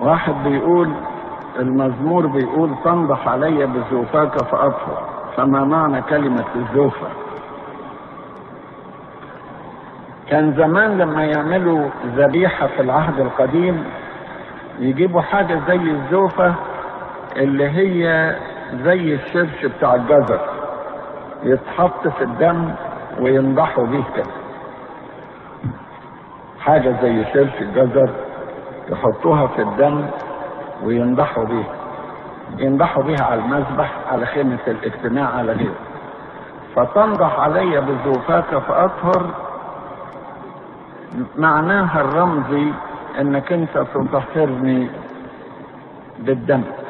واحد بيقول المزمور بيقول تنضح علي بزوفاك فأطهر فما معنى كلمة الزوفة كان زمان لما يعملوا ذبيحة في العهد القديم يجيبوا حاجة زي الزوفة اللي هي زي الشرش بتاع الجزر يتحط في الدم وينضحوا بيه كده حاجة زي شرش الجزر يحطوها في الدم وينضحوا بيه ينضحوا بيها على المذبح على خيمة الاجتماع على غيره فتنضح علي بزوفاك فأطهر معناها الرمزي انك انت تطهرني بالدم